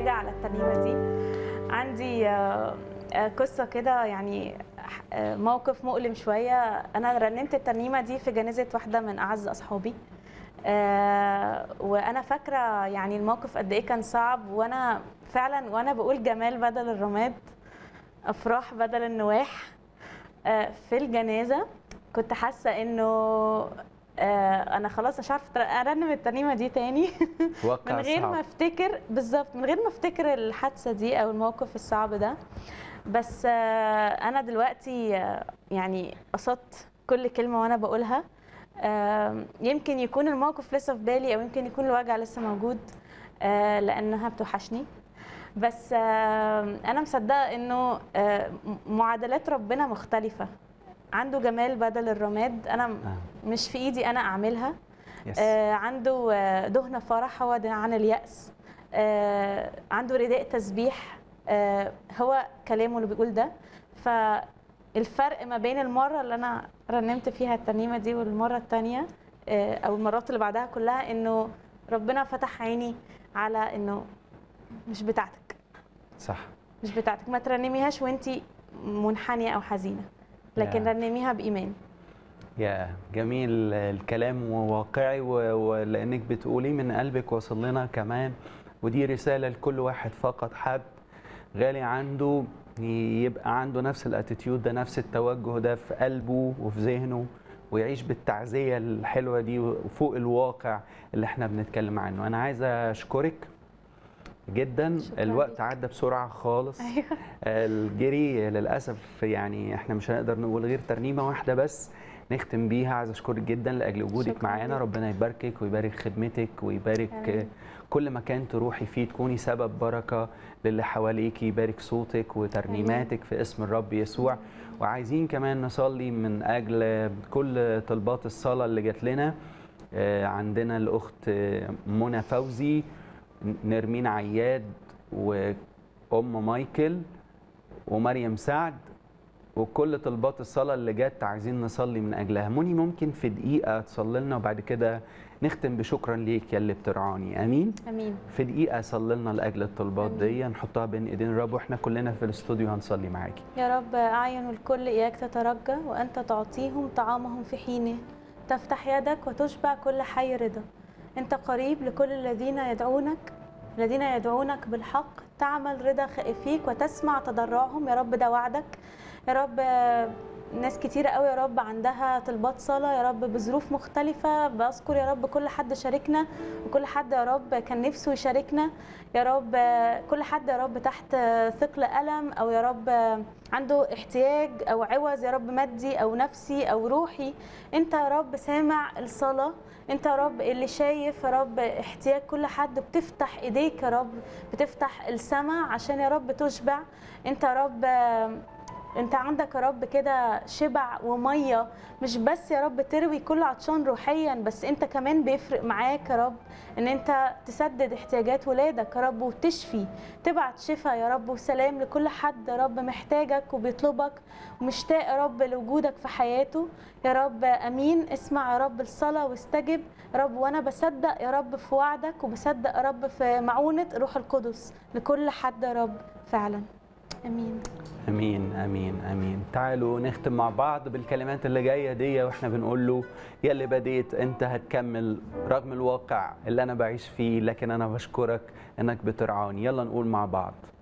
حاجه على الترنيمه دي عندي آه، آه، قصه كده يعني آه، موقف مؤلم شويه انا رنمت الترنيمه دي في جنازه واحده من اعز اصحابي آه، وانا فاكره يعني الموقف قد ايه كان صعب وانا فعلا وانا بقول جمال بدل الرماد افراح بدل النواح آه، في الجنازه كنت حاسه انه آه، انا خلاص مش عارفه ارنم الترنيمه دي تاني واقع من غير صعب. ما افتكر بالظبط من غير ما افتكر الحادثه دي او الموقف الصعب ده بس آه، انا دلوقتي آه، يعني قصدت كل كلمه وانا بقولها آم، يمكن يكون الموقف لسه في بالي او يمكن يكون الوجع لسه موجود آه، لانها بتوحشني بس آم، انا مصدقه انه آه، م- معادلات ربنا مختلفه عنده جمال بدل الرماد انا م- آه. مش في ايدي انا اعملها يس. آه، عنده آه، دهن فرح هو ده عن اليأس آه، عنده رداء تسبيح آه، هو كلامه اللي بيقول ده فالفرق ما بين المرة اللي أنا رنمت فيها الترنيمة دي والمرة التانية آه، أو المرات اللي بعدها كلها إنه ربنا فتح عيني على إنه مش بتاعتك صح مش بتاعتك ما ترنميهاش وانتي منحنية أو حزينة لكن يا. رنميها بإيمان يا جميل الكلام وواقعي و- ولانك بتقولي من قلبك وصل لنا كمان ودي رساله لكل واحد فقط حد غالي عنده يبقى عنده نفس الاتيتيود ده نفس التوجه ده في قلبه وفي ذهنه ويعيش بالتعزيه الحلوه دي وفوق الواقع اللي احنا بنتكلم عنه انا عايزه اشكرك جدا شكراً الوقت ليك. عدى بسرعه خالص أيوه الجري للاسف يعني احنا مش هنقدر نقول غير ترنيمه واحده بس نختم بيها عايز اشكرك جدا لاجل وجودك شكراً معانا ليك. ربنا يباركك ويبارك خدمتك ويبارك آمين. كل مكان تروحي فيه تكوني سبب بركه للي حواليك يبارك صوتك وترنيماتك في اسم الرب يسوع وعايزين كمان نصلي من اجل كل طلبات الصلاه اللي جات لنا آه، عندنا الاخت آه، منى فوزي نرمين عياد وام مايكل ومريم سعد وكل طلبات الصلاة اللي جت عايزين نصلي من أجلها موني ممكن في دقيقة تصلي لنا وبعد كده نختم بشكرا ليك يا اللي بترعاني أمين أمين في دقيقة صلي لنا لأجل الطلبات أمين. دي نحطها بين إيدين الرب وإحنا كلنا في الاستوديو هنصلي معاكي يا رب أعين الكل إياك تترجى وأنت تعطيهم طعامهم في حينه تفتح يدك وتشبع كل حي رضا أنت قريب لكل الذين يدعونك الذين يدعونك بالحق تعمل رضا خائفيك وتسمع تضرعهم يا رب ده وعدك يا رب آه، ناس كتيرة قوي يا رب عندها طلبات صلاة يا رب بظروف مختلفة بذكر يا رب كل حد شاركنا وكل حد يا رب كان نفسه يشاركنا يا رب آه، كل حد يا رب تحت آه، ثقل ألم أو يا رب آه، عنده احتياج أو عوز يا رب مادي أو نفسي أو روحي أنت يا رب سامع الصلاة أنت يا رب اللي شايف يا رب احتياج كل حد بتفتح إيديك يا رب بتفتح السماء عشان يا رب تشبع أنت يا رب آه، انت عندك يا رب كده شبع وميه مش بس يا رب تروي كل عطشان روحيا بس انت كمان بيفرق معاك يا رب ان انت تسدد احتياجات ولادك يا رب وتشفي تبعت شفاء يا رب وسلام لكل حد يا رب محتاجك وبيطلبك ومشتاق يا رب لوجودك في حياته يا رب امين اسمع يا رب الصلاه واستجب يا رب وانا بصدق يا رب في وعدك وبصدق يا رب في معونه روح القدس لكل حد يا رب فعلا امين امين امين امين تعالوا نختم مع بعض بالكلمات اللي جايه دي واحنا بنقول له يا اللي بديت انت هتكمل رغم الواقع اللي انا بعيش فيه لكن انا بشكرك انك بترعاني يلا نقول مع بعض